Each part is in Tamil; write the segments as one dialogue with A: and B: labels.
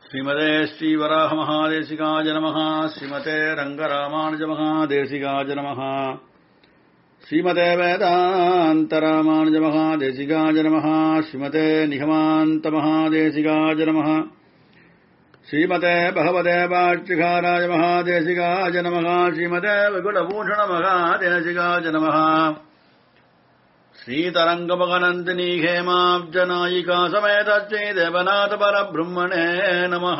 A: श्रीमते श्रीवराहमहादेशिकाय नमः श्रीमते रङ्गरामानुजमहादेशिकाय नमः श्रीमते वेदान्तरामानुजमहादेशिकाय नमः श्रीमते निगमान्तमहादेशिकाय नमः श्रीमते भगवते वार्चिकाराय महादेशिकाय नमः श्रीमते विकुलभूषणमहादेशिकाय नमः श्रीतरङ्गमगनन्दिनी हेमाब्जनायिका समेत श्रीदेवनाथ परब्रह्मणे नमः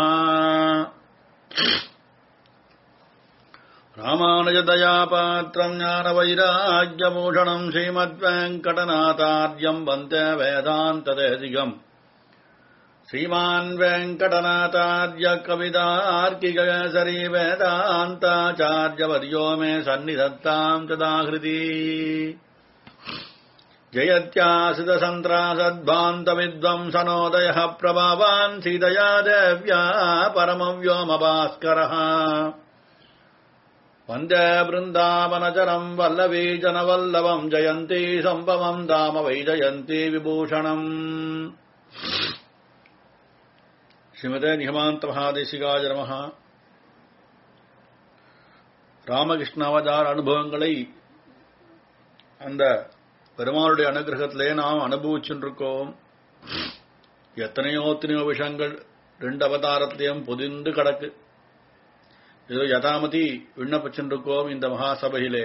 A: रामानुजदयापात्रम् ज्ञानवैराग्यभूषणम् श्रीमद्वेङ्कटनाथार्यम् वन्दे वेदान्तदेशिकम् श्रीमान् वेङ्कटनाथार्य कवितार्किकसरी वेदान्ताचार्यवर्यो मे सन्निधत्ताम् तदाहृति जयत्यासितसन्त्रासद्भान्तविद्वंसनोदयः प्रभावान् सीतया देव्या परमव्योमभास्करः वन्दे वृन्दावनचरम् वल्लवीजनवल्लभम् जयन्ती सम्भवम् दाम वै जयन्ती विभूषणम् ஸ்ரீமதே நிகமாந்த மகாதேசிகாய நமக ராமகிருஷ்ண அவதார அனுபவங்களை அந்த பெருமாளுடைய அனுகிரகத்திலே நாம் அனுபவிச்சுருக்கோம் எத்தனையோ எத்தனையோ விஷயங்கள் ரெண்டு அவதாரத்திலையும் பொதிந்து கிடக்கு ஏதோ யதாமதி விண்ணப்பிச்சுருக்கோம் இந்த மகாசபையிலே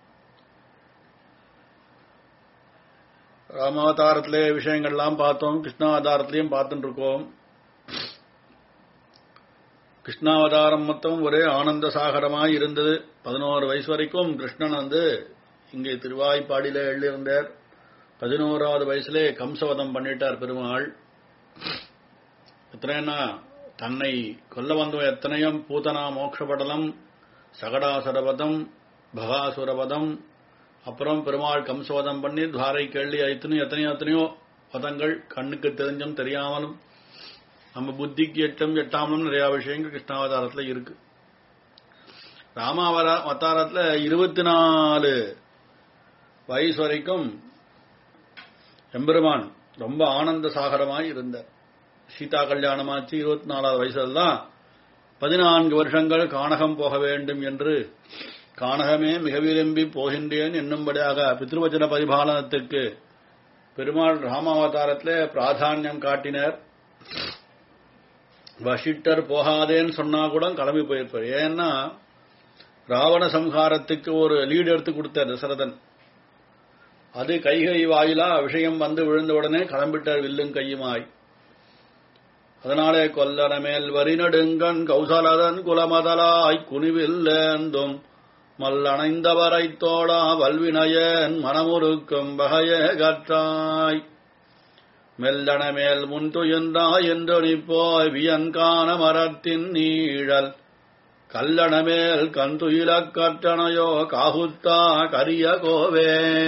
A: ராமாவதாரத்திலே விஷயங்கள்லாம் பார்த்தோம் கிருஷ்ணாவதாரத்திலையும் பார்த்துட்டு இருக்கோம் கிருஷ்ணாவதாரம் மொத்தம் ஒரே ஆனந்த சாகரமாய் இருந்தது பதினோரு வயசு வரைக்கும் கிருஷ்ணன் வந்து இங்கே திருவாய்ப்பாடியில எழுதியிருந்தார் பதினோராவது வயசுலே கம்சவதம் பண்ணிட்டார் பெருமாள் எத்தனைன்னா தன்னை கொல்ல வந்தவன் எத்தனையும் பூதனா மோட்சபடலம் சகடாசுரவதம் பகாசுரவதம் அப்புறம் பெருமாள் கம்சவதம் பண்ணி துவாரை கேள்வி ஐத்தனையும் எத்தனையோ எத்தனையோ பதங்கள் கண்ணுக்கு தெரிஞ்சும் தெரியாமலும் நம்ம புத்திக்கு எட்டும் எட்டாமலும் நிறைய விஷயங்கள் கிருஷ்ணாவதாரத்தில் இருக்கு ராமாவர அவதாரத்தில் இருபத்தி நாலு வயசு வரைக்கும் எம்பெருமான் ரொம்ப ஆனந்த சாகரமாய் இருந்தார் சீதா கல்யாணமாச்சு இருபத்தி நாலாவது வயசுல தான் பதினான்கு வருஷங்கள் கானகம் போக வேண்டும் என்று கானகமே மிக விரும்பி போகின்றேன் என்னும்படியாக பித்ருவச்சன பரிபாலனத்திற்கு பெருமாள் ராமாவதாரத்தில் பிராதானியம் காட்டினர் வசிட்டர் போகாதேன்னு சொன்னா கூட கிளம்பி போயிருப்பார் ஏன்னா ராவண சம்ஹாரத்துக்கு ஒரு லீடு எடுத்து கொடுத்தார் தசரதன் அது கைகை வாயிலா விஷயம் வந்து விழுந்த உடனே கிளம்பிட்டார் வில்லும் கையுமாய் அதனாலே கொல்லன மேல் வரிநடுங்கன் கௌசலதன் குலமதலாய் குனிவில்லேந்தும் மல்லணைந்தவரை தோடா வல்வினயன் மனமுருக்கும் வகைய கற்றாய் மெல்லன மேல் முன் துயன்றாய் என்று நிப்போய் வியன்கான மரத்தின் நீழல் கல்லண மேல் கண் துயிலக் கற்றனையோ காகுத்தா கரிய கோவே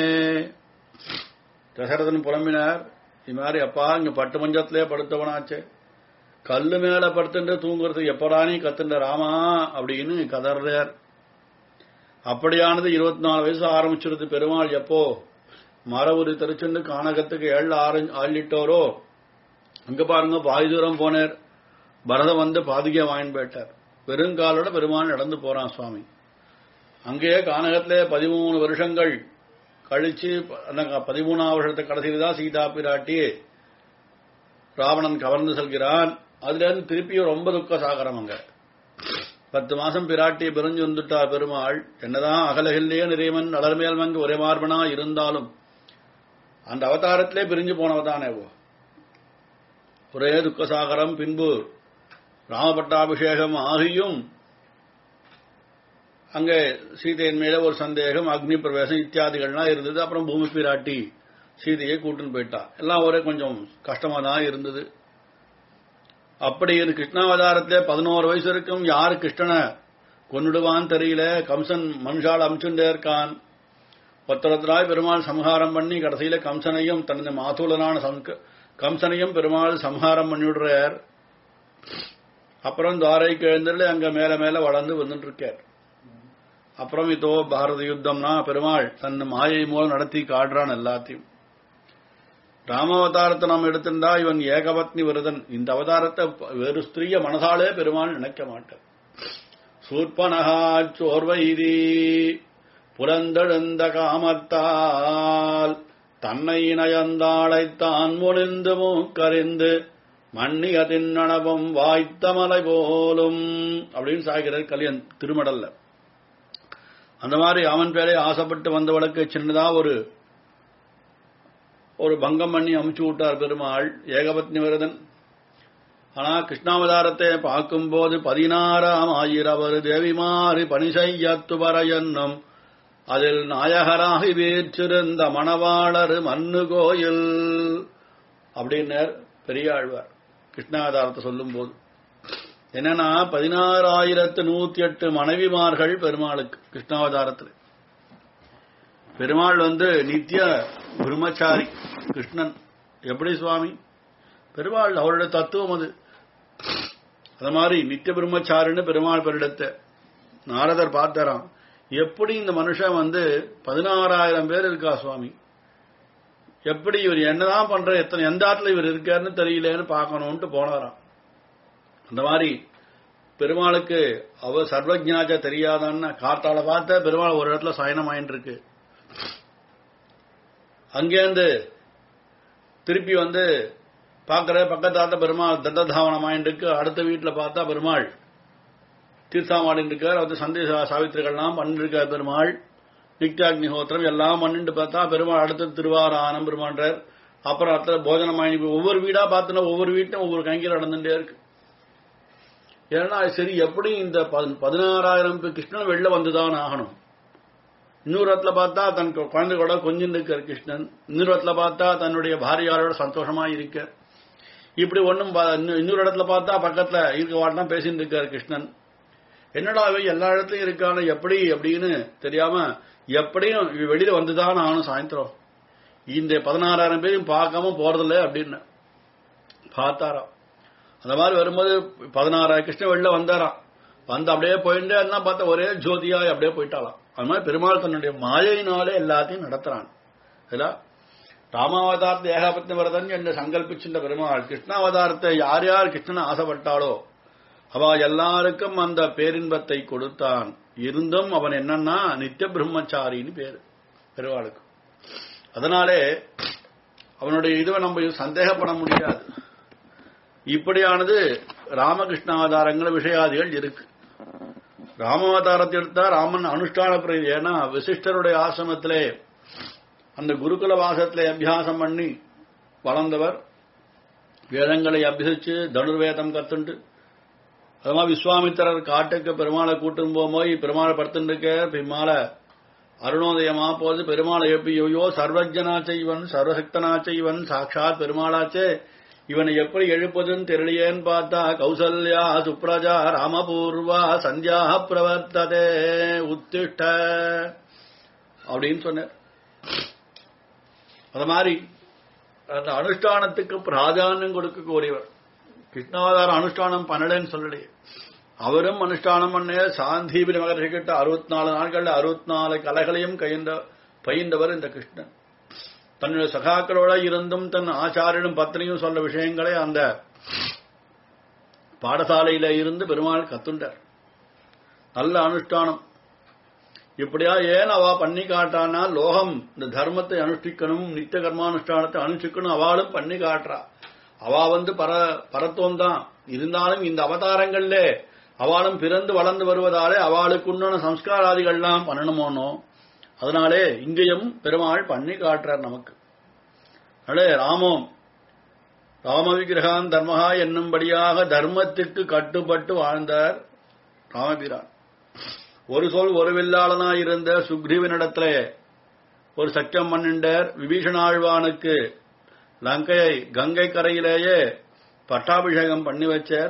A: தசரதன் புலம்பினார் இது மாதிரி அப்பா இங்க பட்டு மஞ்சத்திலே படுத்தவனாச்சே கல்லு மேல படுத்துட்டு தூங்குறதுக்கு எப்படா நீ கத்துண்ட ராமா அப்படின்னு கதறார் அப்படியானது இருபத்தி நாலு வயசு ஆரம்பிச்சிருது பெருமாள் எப்போ மரவுரி திருச்செண்டு கானகத்துக்கு ஏழு ஆறு ஆளிட்டோரோ அங்க பாருங்க பாதி தூரம் போனார் பரதம் வந்து பாதுகை வாங்கி போயிட்டார் பெருங்காலோட பெருமாள் நடந்து போறான் சுவாமி அங்கேயே கானகத்திலே பதிமூணு வருஷங்கள் கழிச்சு பதிமூணாவது வருஷத்தை கடைசியில் தான் சீதா பிராட்டி ராவணன் கவர்ந்து செல்கிறான் அதுல இருந்து திருப்பியும் ரொம்ப துக்க சாகரம் அங்க பத்து மாசம் பிராட்டியை பிரிஞ்சு வந்துட்டார் பெருமாள் என்னதான் அகலகில்லையே நிறைவன் நலர்மேல் மங்கு ஒரே மார்பனா இருந்தாலும் அந்த அவதாரத்திலே பிரிஞ்சு போனவதானே ஒரே துக்கசாகரம் பின்பு ராமபட்டாபிஷேகம் ஆகியும் அங்கே சீதையின் மேல ஒரு சந்தேகம் அக்னி பிரவேசம் இத்தியாதிகள்லாம் இருந்தது அப்புறம் பூமி பிராட்டி சீதையை கூட்டுன்னு போயிட்டா எல்லாம் ஒரே கொஞ்சம் கஷ்டமா தான் இருந்தது அப்படி கிருஷ்ணாவதாரத்திலே பதினோரு வயசு இருக்கும் யாரு கிருஷ்ணனை கொன்னுடுவான்னு தெரியல கம்சன் மனுஷால் அமிச்சுட்டே இருக்கான் ஒத்தரத்தராய் பெருமாள் சம்ஹாரம் பண்ணி கடைசியில கம்சனையும் தனது மாதூலனான கம்சனையும் பெருமாள் சம்ஹாரம் பண்ணிவிடுறார் அப்புறம் துவாரைக்கு எழுந்தருளி அங்க மேல மேல வளர்ந்து வந்துட்டு இருக்கார் அப்புறம் இதோ பாரத யுத்தம்னா பெருமாள் தன் மாயை மூலம் நடத்தி காடுறான் எல்லாத்தையும் ராமாவதாரத்தை நாம் எடுத்திருந்தா இவன் ஏகபத்னி விரதன் இந்த அவதாரத்தை வேறு ஸ்திரீய மனசாலே பெருமாள் நினைக்க மாட்டார் சூர்பனகா சோர்வைதி புலந்தெழுந்த காமத்தால் தன்னை நயந்தாளைத்தான் முழிந்து மூக்கறிந்து மன்னிய தின்னணவும் வாய்த்த மலை போலும் அப்படின்னு சாகிறார் கல்யாண் திருமடல்ல அந்த மாதிரி அவன் பேரை ஆசைப்பட்டு வந்தவளுக்கு சின்னதா ஒரு ஒரு பங்கம் பண்ணி அமுச்சு விட்டார் பெருமாள் ஏகபத்னி விரதன் ஆனா கிருஷ்ணாவதாரத்தை பார்க்கும்போது பதினாறாம் ஆயிரவர் தேவிமாறி பணி செய்யத்து என்னும் அதில் நாயகராகி வீற்றிருந்த மணவாளர் மண்ணு கோயில் அப்படின்னர் பெரியாழ்வார் கிருஷ்ணாவதாரத்தை சொல்லும் போது என்னன்னா பதினாறாயிரத்து நூத்தி எட்டு மனைவிமார்கள் பெருமாளுக்கு கிருஷ்ணாவதாரத்தில் பெருமாள் வந்து நித்திய பிரம்மச்சாரி கிருஷ்ணன் எப்படி சுவாமி பெருமாள் அவருடைய தத்துவம் அது அது மாதிரி நித்திய பிரம்மச்சாரின்னு பெருமாள் பெருடத்தை நாரதர் பார்த்தாராம் எப்படி இந்த மனுஷன் வந்து பதினாறாயிரம் பேர் இருக்கா சுவாமி எப்படி இவர் என்னதான் பண்ற எத்தனை எந்த ஆட்டில் இவர் இருக்காருன்னு தெரியலன்னு பார்க்கணும்ட்டு போனாராம் அந்த மாதிரி பெருமாளுக்கு அவ சர்வஜாச்ச தெரியாதான்னு காத்தால பார்த்த பெருமாள் ஒரு இடத்துல சயனம் ஆயிட்டு இருக்கு அங்கேருந்து திருப்பி வந்து பார்க்கற பக்கத்தாத்த பெருமாள் தத்ததாவனம் ஆயிட்டு இருக்கு அடுத்த வீட்டுல பார்த்தா பெருமாள் தீர்த்தாமாடின்னு இருக்கார் அவர் சந்தை சாவித்திரிகள்லாம் பண்ணிருக்கார் பெருமாள் நித்யாக்னிஹோத்திரம் எல்லாம் பண்ணிட்டு பார்த்தா பெருமாள் அடுத்த திருவாரானம் பெருமாள்றார் அப்புறம் அடுத்த போஜனம் ஆகி ஒவ்வொரு வீடா பார்த்தோன்னா ஒவ்வொரு வீட்டும் ஒவ்வொரு கங்கில நடந்துட்டே இருக்கு ஏன்னா சரி எப்படி இந்த பதினாறாயிரம் கிருஷ்ணன் வெளில வந்துதான் ஆகணும் இன்னொரு இடத்துல பார்த்தா தன் குழந்தை கூட கொஞ்சம் இருக்கார் கிருஷ்ணன் இன்னொரு இடத்துல பார்த்தா தன்னுடைய பாரியாரோட சந்தோஷமா இருக்க இப்படி ஒன்றும் இன்னொரு இடத்துல பார்த்தா பக்கத்துல இருக்க வாட்டம் பேசிட்டு இருக்கார் கிருஷ்ணன் என்னடா இவை எல்லா இடத்துலயும் இருக்கான எப்படி அப்படின்னு தெரியாம எப்படியும் வெளியில வந்துதான் ஆகணும் சாயந்தரம் இந்த பதினாறாயிரம் பேரையும் பார்க்காம போறதில்ல அப்படின்னு பார்த்தாராம் அந்த மாதிரி வரும்போது பதினாறாயிரம் கிருஷ்ணன் வெளில வந்தாராம் வந்து அப்படியே போயிட்டே இருந்தா பார்த்தா ஒரே ஜோதியாய் அப்படியே போயிட்டாலாம் அது மாதிரி பெருமாள் தன்னுடைய மாயையினாலே எல்லாத்தையும் நடத்துறான் இல்ல ராமாவதாரத்தை ஏகாபத்தின வரதன் என்று சங்கல்பிச்சுட்ட பெருமாள் கிருஷ்ணாவதாரத்தை யார் யார் கிருஷ்ணன் ஆசைப்பட்டாளோ அவ எல்லாருக்கும் அந்த பேரின்பத்தை கொடுத்தான் இருந்தும் அவன் என்னன்னா நித்திய பிரம்மச்சாரின்னு பேரு பெருவாளுக்கு அதனாலே அவனுடைய இதுவை நம்ம சந்தேகப்பட முடியாது இப்படியானது ராமகிருஷ்ண அவதாரங்கள் விஷயாதிகள் இருக்கு ராமாவதாரத்தை எடுத்தா ராமன் அனுஷ்டான பிரிவு ஏன்னா விசிஷ்டருடைய ஆசிரமத்திலே அந்த குருகுல வாசத்திலே அபியாசம் பண்ணி வளர்ந்தவர் வேதங்களை அபியசிச்சு தனுர்வேதம் கத்துண்டு அது மாதிரி விஸ்வாமித்திரர் காட்டுக்கு பெருமாளை கூட்டும் போய் பெருமாளை படுத்துட்டு இருக்க பின்னால அருணோதயமா போது பெருமாளை எப்படியோ சர்வஜனாச்ச இவன் சர்வசக்தனாச்ச இவன் சாட்சாத் பெருமாளாச்சே இவனை எப்படி எழுப்பதுன்னு தெரியலையேன்னு பார்த்தா கௌசல்யா சுப்ரஜா ராமபூர்வா சந்தியா பிரவர்த்ததே உத்திஷ்ட அப்படின்னு சொன்னார் அது மாதிரி அந்த அனுஷ்டானத்துக்கு பிராதானியம் கொடுக்கக்கூடியவர் கிருஷ்ணாவதார அனுஷ்டானம் பண்ணலன்னு சொல்லலையே அவரும் அனுஷ்டானம் பண்ண சாந்தீபி மகர்ஷிக்கிட்ட அறுபத்தி நாலு நாட்கள்ல அறுபத்தி நாலு கலைகளையும் கைந்த பயின்றவர் இந்த கிருஷ்ணன் தன்னுடைய சகாக்களோட இருந்தும் தன் ஆச்சாரியனும் பத்னியும் சொல்ல விஷயங்களை அந்த பாடசாலையில இருந்து பெருமாள் கத்துண்டார் நல்ல அனுஷ்டானம் இப்படியா ஏன் அவ பண்ணி காட்டானா லோகம் இந்த தர்மத்தை அனுஷ்டிக்கணும் நித்திய கர்மானுஷ்டானத்தை அனுஷ்டிக்கணும் அவளும் பண்ணி காட்டுறா அவ வந்து பர பரத்துவம் தான் இருந்தாலும் இந்த அவதாரங்கள்ல அவளும் பிறந்து வளர்ந்து வருவதாலே அவளுக்கு உண்டான சம்ஸ்காராதிகள்லாம் பண்ணணுமோனோ அதனாலே இங்கேயும் பெருமாள் பண்ணி காட்டுறார் நமக்கு அதே ராமம் ராம விக்கிரகான் தர்மஹா என்னும்படியாக தர்மத்துக்கு கட்டுப்பட்டு வாழ்ந்தார் ராமபிரான் ஒரு சொல் ஒரு வில்லாளனாய் இருந்த சுக்ரீவனிடத்திலே ஒரு சக்கியம் பண்ணிண்டார் விபீஷணாழ்வானுக்கு லங்கையை கங்கை கரையிலேயே பட்டாபிஷேகம் பண்ணி வச்சார்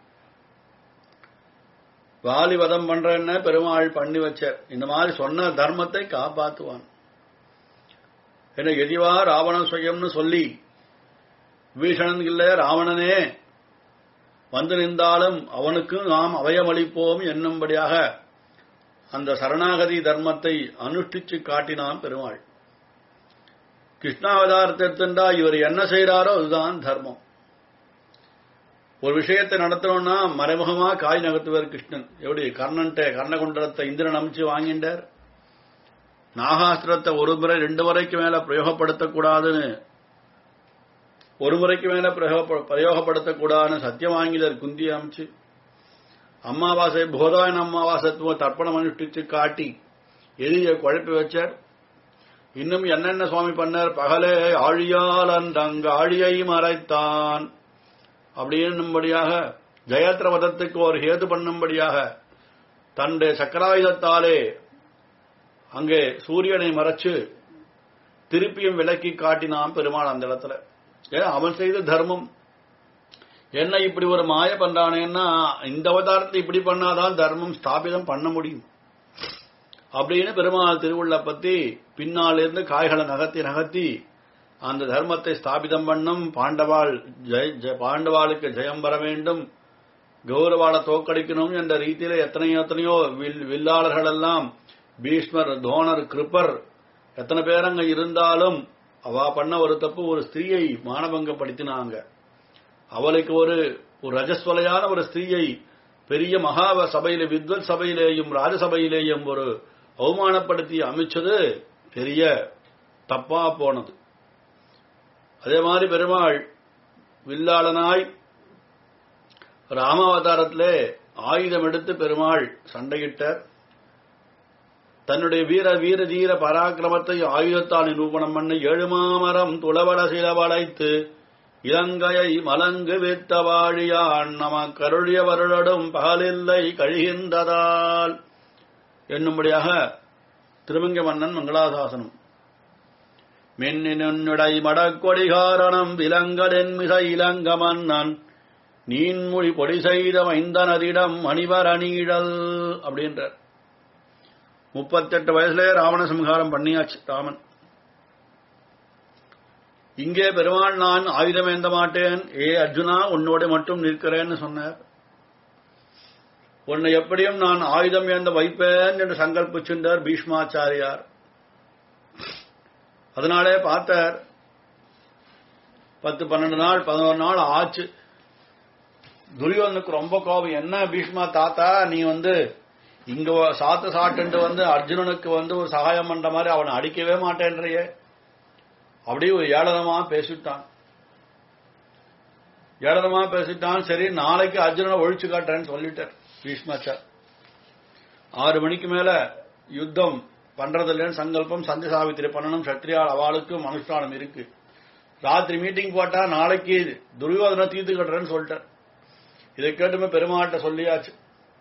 A: வாலிவதம் பண்றேன்னு பெருமாள் பண்ணி வச்சார் இந்த மாதிரி சொன்ன தர்மத்தை காப்பாத்துவான் என்ன எதிவா ராவண சுயம்னு சொல்லி விபீஷணன் இல்ல ராவணனே வந்து நின்றாலும் அவனுக்கு நாம் அவயமளிப்போம் என்னும்படியாக அந்த சரணாகதி தர்மத்தை அனுஷ்டிச்சு காட்டினான் பெருமாள் கிருஷ்ணாவதாரத்தை எடுத்துட்டா இவர் என்ன செய்யறாரோ அதுதான் தர்மம் ஒரு விஷயத்தை நடத்தணும்னா மறைமுகமா காய் நகர்த்துவார் கிருஷ்ணன் எப்படி கர்ணன்ட்ட கர்ணகுண்டலத்தை இந்திரன் அமைச்சு வாங்கிட்டார் நாகாஸ்திரத்தை ஒரு முறை ரெண்டு முறைக்கு மேல பிரயோகப்படுத்தக்கூடாதுன்னு ஒரு முறைக்கு மேல பிரயோக- பிரயோகப்படுத்தக்கூடாதுன்னு சத்தியம் வாங்கிதார் குந்தி அமைச்சு அமாவாசை போதாயன அமாவாசத்துவம் தர்ப்பணம் அனுஷ்டிச்சு காட்டி எதிரியை குழப்பி வச்சார் இன்னும் என்னென்ன சுவாமி பண்ணார் பகலே ஆழியால் அந்தங்க ஆழியை மறைத்தான் அப்படின்னும்படியாக ஜெயத்ர வதத்துக்கு ஒரு ஹேது பண்ணும்படியாக தன்னுடைய சக்கராயுதத்தாலே அங்கே சூரியனை மறைச்சு திருப்பியும் விலக்கி காட்டினான் பெருமாள் அந்த இடத்துல ஏன் அவன் செய்த தர்மம் என்ன இப்படி ஒரு மாய பண்றானேன்னா இந்த அவதாரத்தை இப்படி பண்ணாதான் தர்மம் ஸ்தாபிதம் பண்ண முடியும் அப்படின்னு பெருமாள் திருவுள்ள பத்தி பின்னால் இருந்து காய்களை நகர்த்தி நகர்த்தி அந்த தர்மத்தை ஸ்தாபிதம் பண்ணும் பாண்டவாள் ஜெய ஜெய- பாண்டவாளுக்கு ஜெயம் வர வேண்டும் கௌரவாளை தோக்கடிக்கணும் என்ற ரீதியில எத்தனையோ எத்தனையோ வில் வில்லாளர்கள் எல்லாம் பீஷ்மர் தோணர் கிருப்பர் எத்தனை பேர் அங்க இருந்தாலும் அவ பண்ண ஒரு தப்பு ஒரு ஸ்திரீயை மானபங்கப்படுத்தினாங்க அவளுக்கு ஒரு ஒரு ரஜஸ்வலையான ஒரு ஸ்திரீயை பெரிய மகா சபையில வித்வத் சபையிலேயும் ராஜசபையிலேயும் ஒரு அவமானப்படுத்தி அமைச்சது பெரிய தப்பா போனது அதே மாதிரி பெருமாள் வில்லாளனாய் ராமாவதாரத்திலே ஆயுதம் எடுத்து பெருமாள் சண்டையிட்டார் தன்னுடைய வீர வீர தீர பராக்கிரமத்தை ஆயுதத்தால் நிரூபணம் பண்ண எழுமாமரம் துளவட சிலவளைத்து இலங்கையை மலங்கு வித்த வாழியான் நம கருளிய வருடடும் பகலில்லை கழிகின்றதால் என்னும்படியாக திருமங்க மன்னன் மங்களாசாசனம் மென்னினுடை மடக்கொடிகாரணம் விலங்கடென் மிக இலங்க மன்னன் நீன்மொழி பொடி செய்த மைந்தனரிடம் மணிவர் அணியிடல் அப்படின்றார் முப்பத்தெட்டு வயசுல ராவண சம்ஹாரம் பண்ணியாச்சு ராமன் இங்கே பெருமாள் நான் ஆயுதம் ஏந்த மாட்டேன் ஏ அர்ஜுனா உன்னோட மட்டும் நிற்கிறேன்னு சொன்னார் உன்னை எப்படியும் நான் ஆயுதம் ஏந்த வைப்பேன் என்று சங்கல்பிச்சுட்டார் பீஷ்மாச்சாரியார் அதனாலே பார்த்தார் பத்து பன்னெண்டு நாள் பதினோரு நாள் ஆச்சு துரியோதனுக்கு ரொம்ப கோபம் என்ன பீஷ்மா தாத்தா நீ வந்து இங்க சாத்து சாட்டுன்ட்டு வந்து அர்ஜுனனுக்கு வந்து ஒரு சகாயம் பண்ற மாதிரி அவனை அடிக்கவே மாட்டேன்றியே அப்படியே ஒரு ஏளனமா பேசிட்டான் ஏளனமா பேசிட்டான் சரி நாளைக்கு அர்ஜுனனை ஒழிச்சு காட்டுறேன்னு சொல்லிட்டார் பீஷ்மாச்சார் ஆறு மணிக்கு மேல யுத்தம் பண்றதில்லைன்னு சங்கல்பம் சந்தி சாவித்திரி பண்ணணும் சத்ரியால் அவளுக்கும் அனுஷ்டானம் இருக்கு ராத்திரி மீட்டிங் போட்டா நாளைக்கு துரியோதனை தீர்த்து கட்டுறேன்னு சொல்லிட்டார் இதை கேட்டுமே பெருமாட்ட சொல்லியாச்சு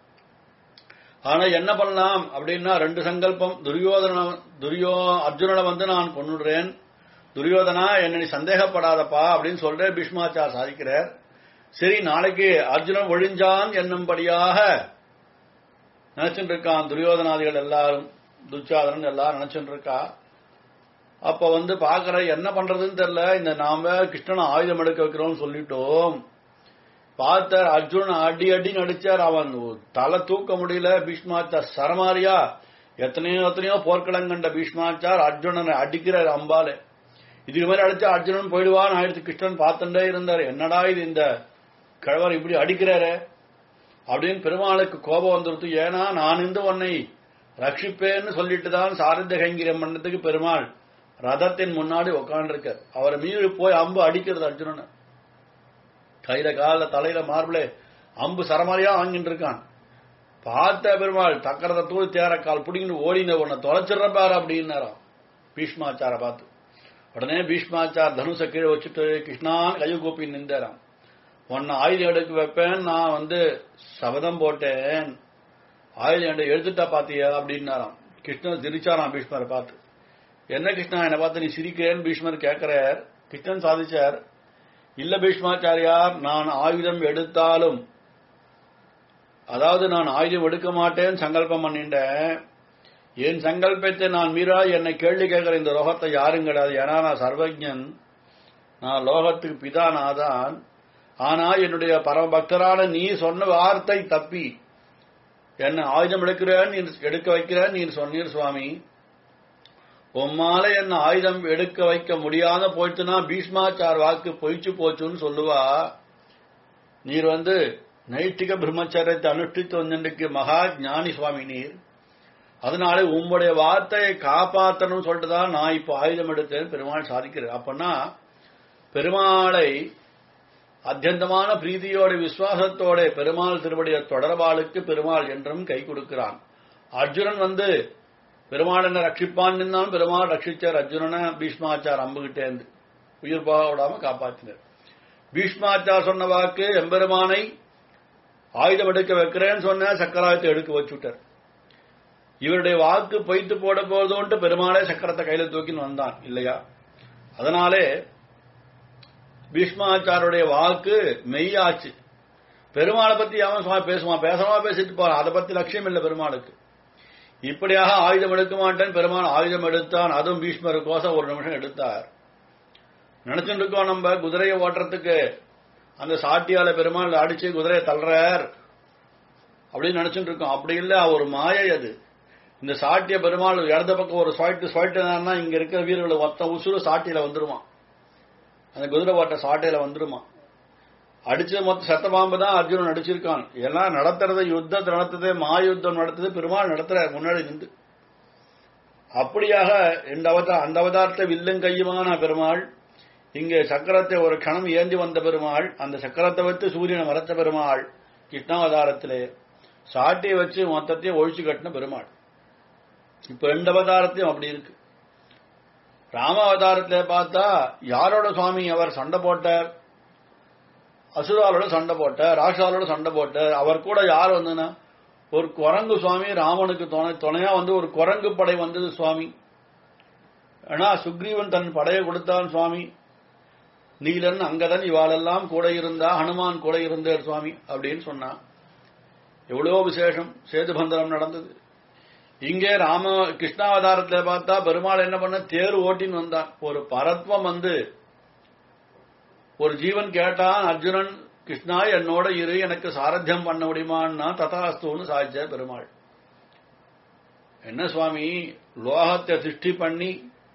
A: ஆனா என்ன பண்ணலாம் அப்படின்னா ரெண்டு சங்கல்பம் துரியோதன துரியோ அர்ஜுனனை வந்து நான் கொன்னுடுறேன் துரியோதனா என்ன நீ சந்தேகப்படாதப்பா அப்படின்னு சொல்ற பீஷ்மாச்சார் சாதிக்கிறார் சரி நாளைக்கு அர்ஜுனன் ஒழிஞ்சான் என்னும்படியாக நினைச்சுட்டு இருக்கான் துரியோதனாதிகள் எல்லாரும் துச்சாதனன் எல்லாரும் நினைச்சுட்டு இருக்கா அப்ப வந்து பாக்குற என்ன பண்றதுன்னு தெரியல இந்த நாம கிருஷ்ணனை ஆயுதம் எடுக்க வைக்கிறோம்னு சொல்லிட்டோம் பார்த்தார் அர்ஜுனன் அடி அடின்னு அடிச்சார் அவன் தலை தூக்க முடியல பீஷ்மாச்சார் சரமாரியா எத்தனையோ எத்தனையோ போர்க்களம் கண்ட பீஷ்மாச்சார் அர்ஜுனனை அடிக்கிறார் அம்பாலே இதுக்கு மாதிரி அடிச்சா அர்ஜுனன் போயிடுவான் ஆயிரத்து கிருஷ்ணன் பார்த்துட்டே இருந்தார் என்னடா இது இந்த கிழவர் இப்படி அடிக்கிறாரே அப்படின்னு பெருமாளுக்கு கோபம் வந்துருது ஏன்னா நான் இந்த உன்னை ரட்சிப்பேன்னு சொல்லிட்டு தான் சாரத்திய கைங்கிரம் பண்ணதுக்கு பெருமாள் ரதத்தின் முன்னாடி உட்காந்துருக்கார் அவரை மீறி போய் அம்பு அடிக்கிறது அர்ஜுனனை கையில கால தலையில மார்பிளே அம்பு சரமாரியா வாங்கிட்டு இருக்கான் பார்த்த பெருமாள் தக்கரத்தை தூள் தேர கால் பிடிங்கிட்டு ஓடின உன்னை தொலைச்சிடுற பாரு அப்படின்னாராம் பீஷ்மாச்சார பார்த்து உடனே பீஷ்மாச்சார் தனுச கீழே வச்சுட்டு கிருஷ்ணான் கையை கூப்பி நின்றாராம் உன்னை ஆயுதம் எடுக்க வைப்பேன் நான் வந்து சபதம் போட்டேன் ஆயுதம் எடுத்து எடுத்துட்டா பாத்தியா அப்படின்னாராம் கிருஷ்ணன் சிரிச்சாராம் பீஷ்மரை பார்த்து என்ன கிருஷ்ணா என்னை பார்த்து நீ சிரிக்கிறேன்னு பீஷ்மர் கேட்கிறார் கிருஷ்ணன் சாதிச்சார் இல்ல பீஷ்மாச்சாரியார் நான் ஆயுதம் எடுத்தாலும் அதாவது நான் ஆயுதம் எடுக்க மாட்டேன்னு சங்கல்பம் பண்ணிட்டேன் என் சங்கல்பத்தை நான் மீறா என்னை கேள்வி கேட்கிற இந்த லோகத்தை யாரும் கிடையாது ஏன்னா நான் சர்வஜன் நான் லோகத்துக்கு பிதா நாதான் ஆனா என்னுடைய பரமபக்தரான நீ சொன்ன வார்த்தை தப்பி என்ன ஆயுதம் எடுக்கிறேன் நீ எடுக்க வைக்கிறேன் நீ சொன்னீர் சுவாமி உம்மால என்ன ஆயுதம் எடுக்க வைக்க முடியாத போயிட்டுனா பீஷ்மாச்சார் வாக்கு பொய்ச்சு போச்சுன்னு சொல்லுவா நீர் வந்து நைட்டிக பிரம்மச்சரியத்தை அனுஷ்டித்து வந்திருக்கு மகா ஞானி சுவாமி நீர் அதனால உங்களுடைய வார்த்தையை காப்பாற்றணும் சொல்லிட்டு தான் நான் இப்போ ஆயுதம் எடுத்தேன் பெருமாள் சாதிக்கிறேன் அப்பன்னா பெருமாளை அத்தியந்தமான பிரீதியோட விசுவாசத்தோட பெருமாள் திருவடிய தொடர்பாளுக்கு பெருமாள் என்றும் கை கொடுக்கிறான் அர்ஜுனன் வந்து பெருமாள் என்ன ரட்சிப்பான் நின்னான் பெருமாள் ரட்சிச்சார் அர்ஜுனனை பீஷ்மாச்சார் அம்புகிட்டே இருந்து உயிர் போக விடாம காப்பாற்றினார் பீஷ்மாச்சார் சொன்ன வாக்கு எம்பெருமானை ஆயுதம் எடுக்க வைக்கிறேன்னு சொன்ன சக்கராயத்தை எடுக்க வச்சுட்டார் இவருடைய வாக்கு பொய்த்து போட போதோன்ட்டு பெருமாளே சக்கரத்தை கையில தூக்கின்னு வந்தான் இல்லையா அதனாலே பீஷ்மாச்சாருடைய வாக்கு மெய்யாச்சு பெருமாளை பத்தி அவன் சும்மா பேசுவான் பேசமா பேசிட்டு போறான் அதை பத்தி லட்சியம் இல்லை பெருமாளுக்கு இப்படியாக ஆயுதம் எடுக்க மாட்டேன் பெருமாள் ஆயுதம் எடுத்தான் அதுவும் பீஷ்மருக்கோசம் ஒரு நிமிஷம் எடுத்தார் நினைச்சுட்டு இருக்கோம் நம்ம குதிரையை ஓட்டுறதுக்கு அந்த சாட்டியால பெருமாள் அடிச்சு குதிரையை தள்ளுறார் அப்படின்னு நினைச்சுட்டு இருக்கோம் அப்படி இல்ல ஒரு மாயை அது இந்த சாட்டிய பெருமாள் இடது பக்கம் ஒரு ஸ்வாய்ட்டு ஸ்வாய்ட்டுனா இங்க இருக்கிற வீரர்கள் மொத்த உசுறு சாட்டியில வந்துருமா அந்த குதிரை ஓட்ட சாட்டையில வந்துருமா அடிச்ச மொத்த சத்த பாம்பு தான் அர்ஜுனன் அடிச்சிருக்கான் எல்லாம் நடத்துறது யுத்தத்தை நடத்துது மாயுத்தம் நடத்துது பெருமாள் நடத்துற முன்னாடி நின்று அப்படியாக இந்த அவதார அந்த அவதாரத்தை வில்லும் கையுமான பெருமாள் இங்கே சக்கரத்தை ஒரு கணம் ஏந்தி வந்த பெருமாள் அந்த சக்கரத்தை வைத்து சூரியனை மறைச்ச பெருமாள் கிருஷ்ணாவதாரத்திலே சாட்டியை வச்சு மொத்தத்தையும் ஒழிச்சு கட்டின பெருமாள் இப்ப ரெண்டு அவதாரத்தையும் அப்படி இருக்கு ராம அவதாரத்திலே பார்த்தா யாரோட சுவாமி அவர் சண்டை போட்டார் அசுராலோட சண்டை போட்டார் ராஷாலோட சண்டை போட்டார் அவர் கூட யார் வந்தனா ஒரு குரங்கு சுவாமி ராமனுக்கு துணை துணையா வந்து ஒரு குரங்கு படை வந்தது சுவாமி ஆனா சுக்ரீவன் தன் படையை கொடுத்தான் சுவாமி நீலன் அங்கதன் இவாளெல்லாம் கூட இருந்தா ஹனுமான் கூட இருந்தார் சுவாமி அப்படின்னு சொன்னான் எவ்வளவோ விசேஷம் சேதுபந்தனம் நடந்தது இங்கே ராம கிருஷ்ணாவதாரத்துல பார்த்தா பெருமாள் என்ன பண்ண தேர் ஓட்டின்னு வந்தான் ஒரு பரத்வம் வந்து ஒரு ஜீவன் கேட்டான் அர்ஜுனன் கிருஷ்ணா என்னோட இரு எனக்கு சாரத்தியம் பண்ண முடியுமான்னா ததாஸ்துன்னு சாதிச்ச பெருமாள் என்ன சுவாமி லோகத்தை சிருஷ்டி பண்ணி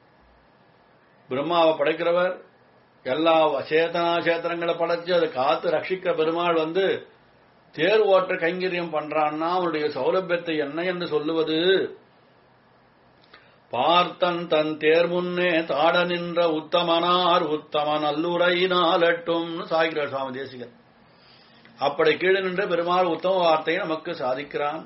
A: பிரம்மாவை படைக்கிறவர் எல்லா சேத்தனா சேத்திரங்களை படைச்சு அதை காத்து ரட்சிக்கிற பெருமாள் வந்து தேர் ஓட்ட கைங்கரியம் பண்றான்னா அவனுடைய சௌலபியத்தை என்ன என்று சொல்லுவது பார்த்தன் தன் தேர் முன்னே தாட நின்ற உத்தமனார் உத்தமன் அல்லுரையினாலட்டும் சாய்கிறார் சுவாமி தேசிகன் அப்படி கீழே நின்ற பெருமாள் உத்தம வார்த்தையை நமக்கு சாதிக்கிறான்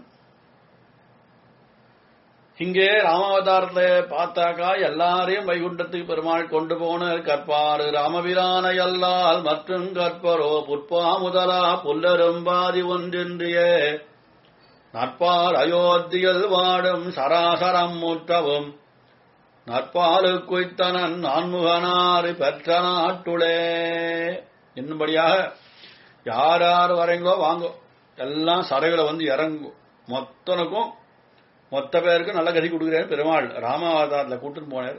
A: இங்கே ராமாவதாரத்துல பார்த்தாக்கா எல்லாரையும் வைகுண்டத்துக்கு பெருமாள் கொண்டு போன கற்பாரு ராமபிரான எல்லால் மற்றும் கற்பரோ புட்பா முதலா புல்லரும்பாதி ஒன்றென்றியே நற்பால் அயோத்தியில் வாடும் சராசரம் முற்றவும் நற்பாலு குய்த்தனன் நான்முகனாறு பெற்ற நாட்டுளே என்னும்படியாக யார் யார் வரீங்களோ வாங்கோ எல்லாம் சரைகளை வந்து இறங்கும் மொத்தனுக்கும் மொத்த பேருக்கு நல்ல கதி கொடுக்குறாரு பெருமாள் ராமாவதாரத்தில் கூட்டுன்னு போனார்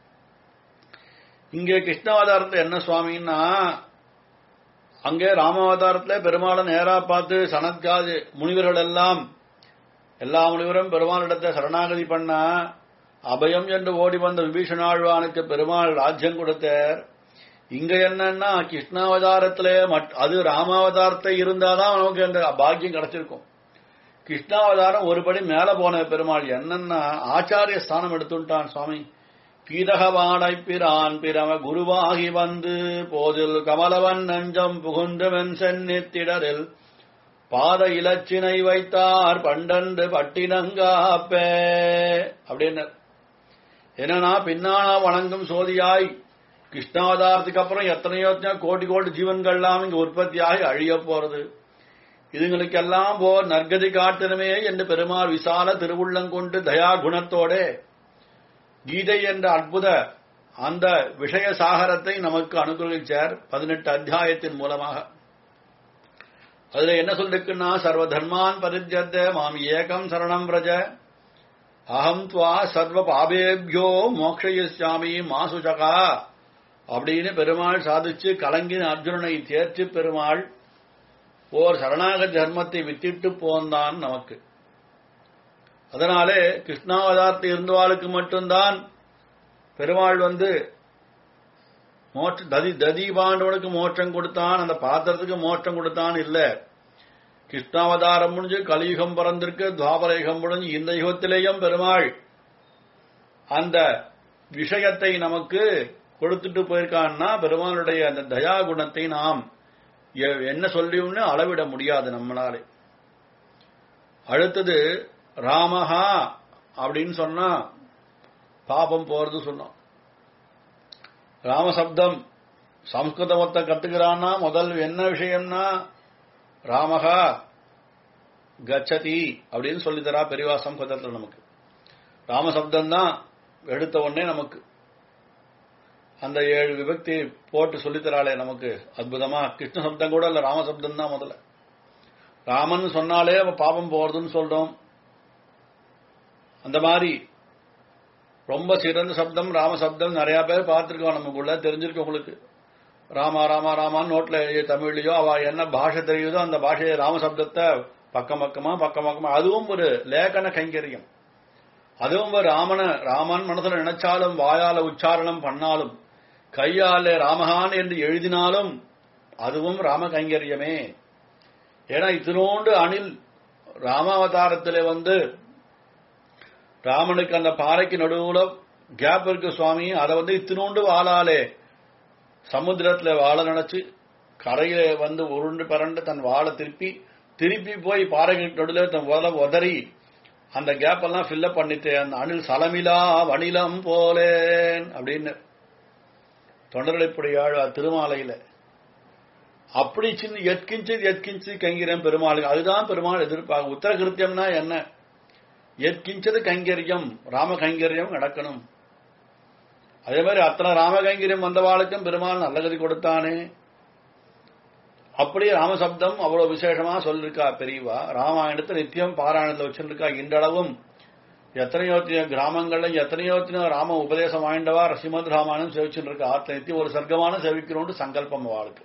A: இங்கே கிருஷ்ணாவதாரத்தில் என்ன சுவாமின்னா அங்கே ராமாவதாரத்துல பெருமாளை நேரா பார்த்து சனத்காது முனிவர்கள் எல்லாம் எல்லா முனிவரும் பெருமாளிடத்தை சரணாகதி பண்ண அபயம் என்று ஓடி வந்த விபீஷணாழ்வானுக்கு பெருமாள் ராஜ்யம் கொடுத்தார் இங்க என்னன்னா கிருஷ்ணாவதாரத்திலே அது ராமாவதாரத்தை இருந்தாதான் நமக்கு அந்த பாக்கியம் கிடைச்சிருக்கும் கிருஷ்ணாவதாரம் ஒருபடி மேல போன பெருமாள் என்னன்னா ஆச்சாரிய ஸ்தானம் எடுத்துட்டான் சுவாமி பீதகவாடை பிரான் பிரம குருவாகி வந்து போதில் கமலவன் நஞ்சம் புகுந்துவன் சென்னித்திடரில் பாத இலச்சினை வைத்தார் பண்டன்று பட்டினங்காப்பே அப்படின்னு என்னன்னா பின்னானா வணங்கும் சோதியாய் கிருஷ்ணாவதாரத்துக்கு அப்புறம் எத்தனையோ கோடி கோடி ஜீவன்கள்லாம் இங்க உற்பத்தியாகி அழிய போறது இதுங்களுக்கெல்லாம் போ நற்கதி காட்டணுமே என்று பெருமாள் விசால திருவுள்ளங்கொண்டு தயா குணத்தோட கீதை என்ற அற்புத அந்த விஷய சாகரத்தை நமக்கு அனுகிரகிச்சார் பதினெட்டு அத்தியாயத்தின் மூலமாக அதுல என்ன சொல்லிருக்குன்னா சர்வ தர்மான் பரித்தியத்த மாம் ஏகம் சரணம் பிரஜ அகம் துவா சர்வ பாபேபியோ மோக்ஷயிச்சாமி மாசுஜகா அப்படின்னு பெருமாள் சாதிச்சு கலங்கின அர்ஜுனனை தேர்ச்சி பெருமாள் ஓர் சரணாக தர்மத்தை வித்திட்டு போந்தான் நமக்கு அதனாலே கிருஷ்ணாவதாரத்தை இருந்தவாளுக்கு மட்டும்தான் பெருமாள் வந்து மோட்ச ததி ததி பாண்டவனுக்கு மோட்சம் கொடுத்தான் அந்த பாத்திரத்துக்கு மோட்சம் கொடுத்தான் இல்ல கிருஷ்ணாவதாரம் முடிஞ்சு கலியுகம் பிறந்திருக்கு துவாபரயுகம் முடிஞ்சு இந்த யுகத்திலேயும் பெருமாள் அந்த விஷயத்தை நமக்கு கொடுத்துட்டு போயிருக்கான்னா பெருமானுடைய அந்த தயா குணத்தை நாம் எ- என்ன சொல்லியும்னு அளவிட முடியாது நம்மளாலே அடுத்தது ராமஹா அப்படின்னு சொன்னா பாபம் போறது சொன்னோம் ராமசப்தம் சம்ஸ்கிருதம் ஒருத்தன் கத்துக்கிறான்னா முதல் என்ன விஷயம்னா ராமகா கச்சதி அப்படின்னு சொல்லி தரா பெரியவா சம்ஸ்கிருதத்தில் நமக்கு ராமசப்தம் தான் எடுத்த உடனே நமக்கு அந்த ஏழு விபக்தி போட்டு சொல்லித்தராளே நமக்கு அற்புதமா கிருஷ்ண சப்தம் கூட இல்ல ராமசப்தம் தான் முதல்ல ராமன் சொன்னாலே அவன் பாபம் போறதுன்னு சொல்றோம் அந்த மாதிரி ரொம்ப சிறந்த சப்தம் ராம சப்தம் நிறைய பேர் பார்த்திருக்கோம் நமக்குள்ள தெரிஞ்சிருக்கு உங்களுக்கு ராமா ராமா ராமான்னு நோட்ல எழுதிய தமிழ்லயோ அவ என்ன பாஷை தெரியுதோ அந்த பாஷையை ராம சப்தத்தை பக்கம் பக்கமா பக்கம் பக்கமா அதுவும் ஒரு லேகன கைங்கரியம் அதுவும் ஒரு ராமன ராமன் மனசுல நினைச்சாலும் வாயால உச்சாரணம் பண்ணாலும் கையால ராமகான் என்று எழுதினாலும் அதுவும் ராம கைங்கரியமே ஏன்னா இத்தினோண்டு அணில் ராமாவதாரத்திலே வந்து ராமனுக்கு அந்த பாறைக்கு நடுவுல கேப் இருக்கு சுவாமி அதை வந்து இத்தினோண்டு வாளாலே சமுத்திரத்துல வாழ நினைச்சு கரையில வந்து உருண்டு பரண்டு தன் வாழை திருப்பி திருப்பி போய் பாறைக்கு நடுவில் தன் உதல உதறி அந்த கேப் எல்லாம் ஃபில்லப் பண்ணிட்டு அந்த அணில் சலமிலா வணிலம் போலேன் அப்படின்னு தொண்டரடைப்புடைய திருமாலையில அப்படி சின்ன எத்கிஞ்சு எத்கிஞ்சு கைங்கரியம் பெருமாளுக்கு அதுதான் பெருமாள் எதிர்ப்பாங்க உத்தர கிருத்தியம்னா என்ன எத்கிஞ்சது கைங்கரியம் ராம கைங்கரியம் நடக்கணும் அதே மாதிரி அத்தனை ராம கைங்கரியம் வந்தவாளுக்கும் பெருமாள் நல்ல கதி கொடுத்தானே அப்படியே ராமசப்தம் அவ்வளவு விசேஷமா சொல்லிருக்கா பெரியவா ராமாயணத்தை நித்தியம் பாராயணத்துல வச்சிருக்கா இன்றளவும் எத்தனையோ எத்தனையோ கிராமங்கள்ல எத்தனையோ எத்தனையோ ராம உபதேசம் வாய்ந்தவா ஸ்ரீமத் ராமாயணம் சேவிச்சுட்டு இருக்கா ஆத்துல நித்தியம் ஒரு சர்க்கமான சேவிக்கணும்னு சங்கல்பம் அவளுக்கு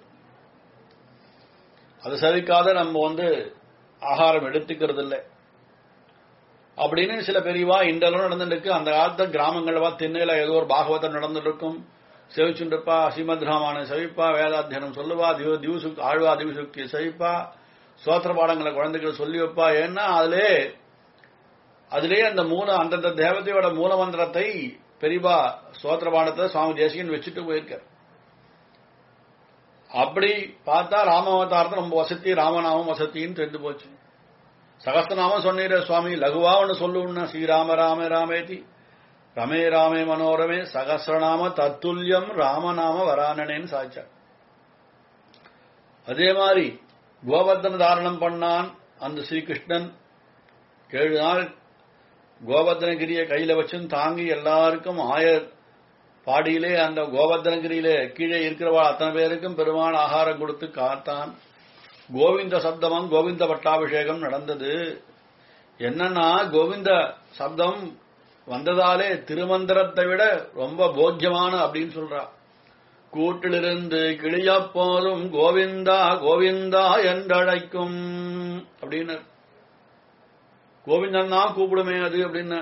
A: அது சேவிக்காத நம்ம வந்து ஆகாரம் எடுத்துக்கிறது இல்லை அப்படின்னு சில பெரியவா இன்றளவும் நடந்துருக்கு அந்த காலத்து கிராமங்கள்ல திண்ணையில ஏதோ ஒரு பாகவதம் நடந்துட்டு இருக்கும் செவிச்சுருப்பா ஸ்ரீமத் ராமாயணம் செவிப்பா வேதாத்தியனம் சொல்லுவா திவ திவசுக் ஆழ்வா திவசுக்தி செவிப்பா சோத்திர பாடங்களை குழந்தைகள் சொல்லி வைப்பா ஏன்னா அதிலே அதிலே அந்த மூல அந்தந்த தேவதையோட மூல மந்திரத்தை பெரியவா சோத்திர பாடத்தை சுவாமி தேசிகன் வச்சுட்டு போயிருக்கார் அப்படி பார்த்தா ராமாவதாரத்தை ரொம்ப வசதி ராமநாமம் வசத்தின்னு தெரிந்து போச்சு சகஸ்திரநாமம் சொன்னீர சுவாமி லகுவா ஒன்று சொல்லுன்னா ஸ்ரீராம ராம ராமேதி ரமே ராமே மனோரமே சகசிரநாம தத்துல்யம் ராமநாம வரானனேன்னு சாய்ச்சார் அதே மாதிரி கோவர்தன தாரணம் பண்ணான் அந்த ஸ்ரீகிருஷ்ணன் ஏழு நாள் கோவர்தனகிரியை கையில வச்சும் தாங்கி எல்லாருக்கும் ஆயர் பாடியிலே அந்த கோவர்தனகிரியிலே கீழே இருக்கிறவா அத்தனை பேருக்கும் பெருமாள் ஆகாரம் கொடுத்து காத்தான் கோவிந்த சப்தமம் கோவிந்த பட்டாபிஷேகம் நடந்தது என்னன்னா கோவிந்த சப்தம் வந்ததாலே திருமந்திரத்தை விட ரொம்ப போக்கியமான அப்படின்னு சொல்றா கூட்டிலிருந்து கிளியப் போதும் கோவிந்தா கோவிந்தா என்றழைக்கும் அப்படின்னு கோவிந்தன் தான் கூப்பிடுமே அது அப்படின்னு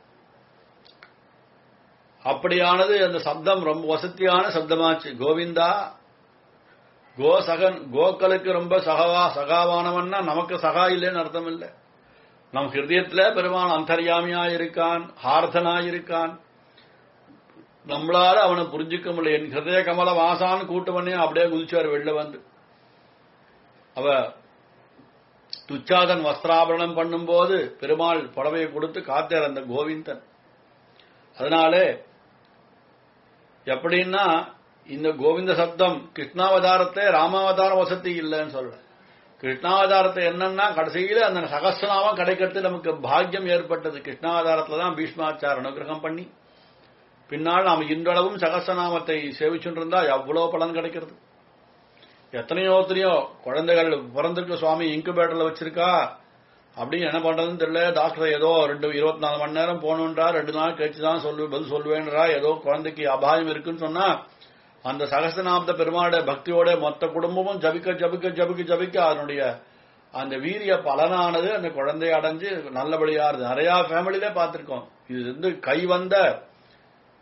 A: அப்படியானது அந்த சப்தம் ரொம்ப வசதியான சப்தமாச்சு கோவிந்தா கோ சகன் கோக்களுக்கு ரொம்ப சகவா சகாவானவன்னா நமக்கு சகா இல்லைன்னு அர்த்தம் இல்லை நம் ஹிருதயத்துல பெருமான் அந்தர்யாமியா இருக்கான் ஹார்தனா இருக்கான் நம்மளால அவனை புரிஞ்சுக்க முடியல என் ஹிருதய கமல வாசான்னு கூட்டு பண்ணி அப்படியே குதிச்சார் வெளில வந்து அவ துச்சாதன் வஸ்திராபரணம் பண்ணும்போது பெருமாள் புடவையை கொடுத்து காத்தார் அந்த கோவிந்தன் அதனாலே எப்படின்னா இந்த கோவிந்த சப்தம் கிருஷ்ணாவதாரத்தை ராமாவதார வசதி இல்லைன்னு சொல்ற கிருஷ்ணாவதாரத்தை என்னன்னா கடைசியில அந்த சகசிரநாமம் கிடைக்கிறது நமக்கு பாக்கியம் ஏற்பட்டது கிருஷ்ணாவதாரத்துல தான் பீஷ்மாச்சார அனுகிரகம் பண்ணி பின்னால் நாம் இன்றளவும் சகசிரநாமத்தை சேவிச்சுருந்தா எவ்வளவு பலன் கிடைக்கிறது எத்தனையோ எத்தனையோ குழந்தைகள் பிறந்திருக்க சுவாமி இன்குபேட்டர்ல வச்சிருக்கா அப்படின்னு என்ன பண்றதுன்னு தெரியல டாக்டர் ஏதோ ரெண்டு இருபத்தி நாலு மணி நேரம் போகணுன்றா ரெண்டு நாள் கழிச்சு தான் சொல்லு பதில் சொல்லுவேன்றா ஏதோ குழந்தைக்கு அபாயம் இருக்குன்னு சொன்னா அந்த சகசநாமத்த பெருமாளுடைய பக்தியோட மொத்த குடும்பமும் ஜபிக்க ஜபிக்க ஜபிக்க ஜபிக்க அதனுடைய அந்த வீரிய பலனானது அந்த குழந்தைய அடைஞ்சு நல்லபடியா இருக்கு நிறைய ஃபேமிலியில பார்த்திருக்கோம் இது வந்து கை வந்த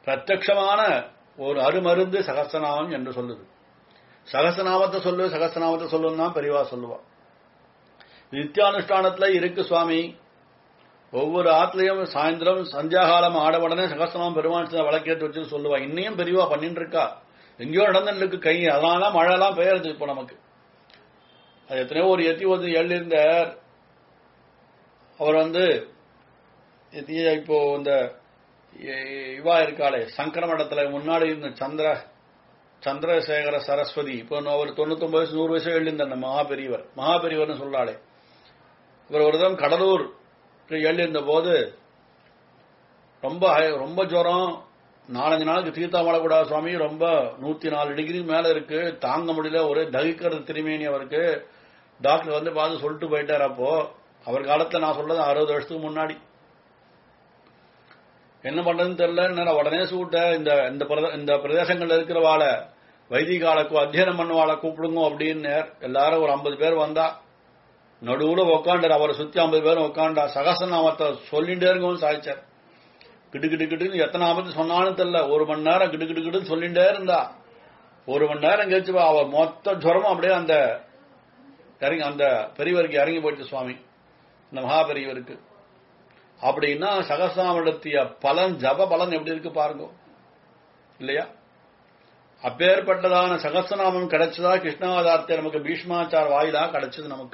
A: பிரத்யக்ஷமான ஒரு அருமருந்து சகஸ்ரநாமம் என்று சொல்லுது சகஸ்ரநாமத்தை சொல்லு சகஸ்ரநாமத்தை சொல்லுன்னு தான் பெரியவா சொல்லுவா நித்தியானுஷ்டானத்துல இருக்கு சுவாமி ஒவ்வொரு ஆத்துலயும் சாயந்தரம் சந்தியாகாலம் ஆட உடனே சகஸ்ரநாமம் பெருமாள் வழக்கேற்று வச்சு சொல்லுவா இன்னையும் பெரியவா பண்ணிட்டு இருக்கா எங்கேயோ நடந்துட்டு இருக்கு கை அதனால மழை எல்லாம் பெய்யறது இப்போ நமக்கு அது எத்தனையோ ஒரு எத்தி ஒரு எழுந்தார் அவர் வந்து எத்தி- இப்போ இந்த இ- இவா இருக்காளே சங்கர மடத்துல முன்னாடி இருந்த சந்திர சந்திரசேகர சரஸ்வதி இப்போ அவர் தொண்ணூத்தொன்பது வயசு நூறு வயசு எழுந்தார் அந்த மகா பெரியவர் மகா பெரியவர்னு சொல்றாளே இவர் ஒரு தரம் கடலூர் எழுந்த போது ரொம்ப ஹை- ரொம்ப ஜுரம் நாலஞ்சு நாளுக்கு தீர்த்தா மாடக்கூடாது சுவாமி ரொம்ப நூத்தி நாலு டிகிரி மேல இருக்கு தாங்க முடியல ஒரே தகிக்கிறது திருமேனி அவருக்கு டாக்டர் வந்து பார்த்து சொல்லிட்டு போயிட்டார் அப்போ அவர் காலத்துல நான் சொல்றது அறுபது வருஷத்துக்கு முன்னாடி என்ன பண்றதுன்னு தெரியல என்ன உடனே சூட்ட இந்த இந்த பிரத- இந்த பிரதேசங்கள்ல இருக்கிறவாள வைதிகால அத்தியனம் பண்ணவாளை கூப்பிடுங்க அப்படின்னு எல்லாரும் ஒரு ஐம்பது பேர் வந்தா நடுவுல உக்காண்டார் அவரை சுத்தி ஐம்பது பேரும் உக்காண்டா சகசநாமத்தை சொல்லிட்டே இருக்கவும் சாதிச்சார் கிடு கிடு கிடுன்னு எத்தனை ஆபத்து சொன்னாலும் தெரியல ஒரு மணி நேரம் கிடு கிடு கிடுன்னு சொல்லிட்டே இருந்தா ஒரு மணி நேரம் கழிச்சு பா, அவர் மொத்த ஜுரமும் அப்படியே அந்த இறங்கி அந்த பெரியவருக்கு இறங்கி போயிடுச்சு சுவாமி இந்த மகா பெரியவருக்கு அப்படின்னா சகசிராமடத்திய பலன் ஜப பலன் எப்படி இருக்கு பாருங்க இல்லையா அப்பேற்பட்டதான சகசிரநாமம் கிடைச்சதா கிருஷ்ணாவதாரத்தை நமக்கு பீஷ்மாச்சார் வாயிலா கிடைச்சது நமக்கு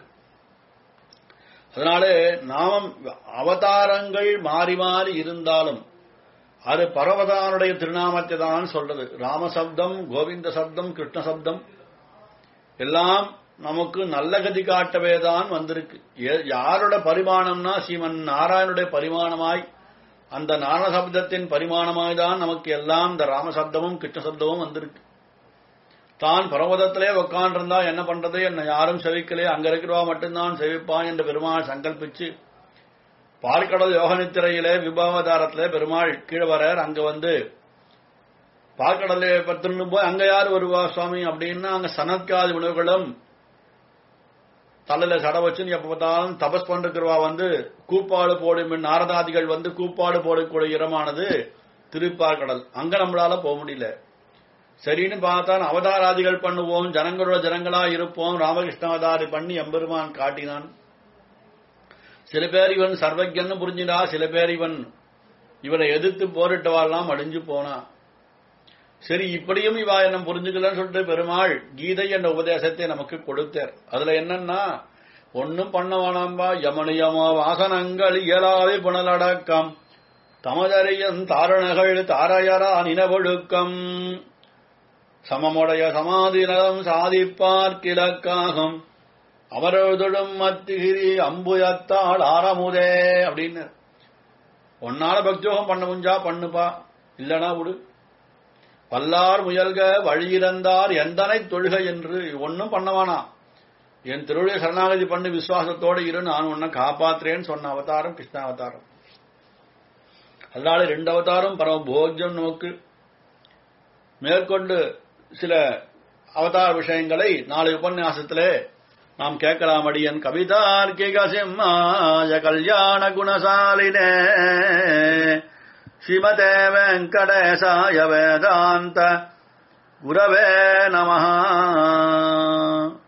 A: அதனாலே நாமம் அவதாரங்கள் மாறி மாறி இருந்தாலும் அது பரவதானுடைய திருநாமத்தை தான் சொல்றது ராமசப்தம் கோவிந்த சப்தம் கிருஷ்ண சப்தம் எல்லாம் நமக்கு நல்ல கதி காட்டவே தான் வந்திருக்கு ஏ- யாரோட பரிமாணம்னா ஸ்ரீமன் நாராயணுடைய பரிமாணமாய் அந்த நாராயண சப்தத்தின் பரிமாணமாய் தான் நமக்கு எல்லாம் இந்த ராமசப்தமும் கிருஷ்ண சப்தமும் வந்திருக்கு தான் பரவதத்திலே உட்காண்டிருந்தா என்ன பண்றது என்ன யாரும் செவிக்கலே அங்க இருக்கிறவா மட்டும்தான் செவிப்பான் என்று பெருமாள் சங்கல்பிச்சு பார்க்கடல் யோக நித்திரையிலே விபவதாரத்திலே பெருமாள் கீழே வரார் அங்க வந்து பார்க்கடலை பத்திருந்து போய் அங்க யார் வருவா சுவாமி அப்படின்னா அங்க சனத்காதி உணவுகளும் தலையில சட வச்சு எப்ப பார்த்தாலும் தபஸ் பண்ணிருக்கிறவா வந்து கூப்பாடு போடும் நாரதாதிகள் வந்து கூப்பாடு போடக்கூடிய இடமானது திருப்பார்கடல் அங்க நம்மளால போக முடியல சரின்னு பார்த்தான் அவதாராதிகள் பண்ணுவோம் ஜனங்களோட ஜனங்களா இருப்போம் ராமகிருஷ்ண அவதாரி பண்ணி எம்பெருமான் காட்டினான் சில பேர் இவன் சர்வஜன்னு புரிஞ்சிடா சில பேர் இவன் இவனை எதிர்த்து போரிட்டவாள்லாம் அடிஞ்சு போனா சரி இப்படியும் இவா என்ன புரிஞ்சுக்கலன்னு சொல்லிட்டு பெருமாள் கீதை என்ற உபதேசத்தை நமக்கு கொடுத்தார் அதுல என்னன்னா ஒன்னும் பண்ண வேணாம்பா யமனியமோ வாசனங்கள் இயலாவே புனலடக்கம் தமதறியன் தாரணகள் தாரையரா நினவொழுக்கம் சமமுடைய சமாதிநலம் சாதிப்பார் கிழக்காகும் அவரொழுதுடும் மத்திகிரி அம்புயத்தாள் ஆரமுதே அப்படின்னு ஒன்னால பக்தியோகம் பண்ண முடிஞ்சா பண்ணுப்பா இல்லனா விடு பல்லார் முயல்க வழியிறந்தார் எந்தனை தொழுக என்று ஒன்னும் பண்ணவானா என் திருவிழை சரணாகதி பண்ணி விசுவாசத்தோட இரு நான் உன்னை காப்பாத்துறேன்னு சொன்ன அவதாரம் கிருஷ்ண அவதாரம் அதனால ரெண்டு அவதாரம் பரம போஜம் நமக்கு மேற்கொண்டு சில அவதார விஷயங்களை நாளை உபன்யாசத்திலே நாம் கேட்கலாம் அடியன் கவிதார்க்கிக சிம்மாய கல்யாண குணசாலினே ஸ்ரீமதே வெங்கடேசாய வேதாந்த குரவே நமஹ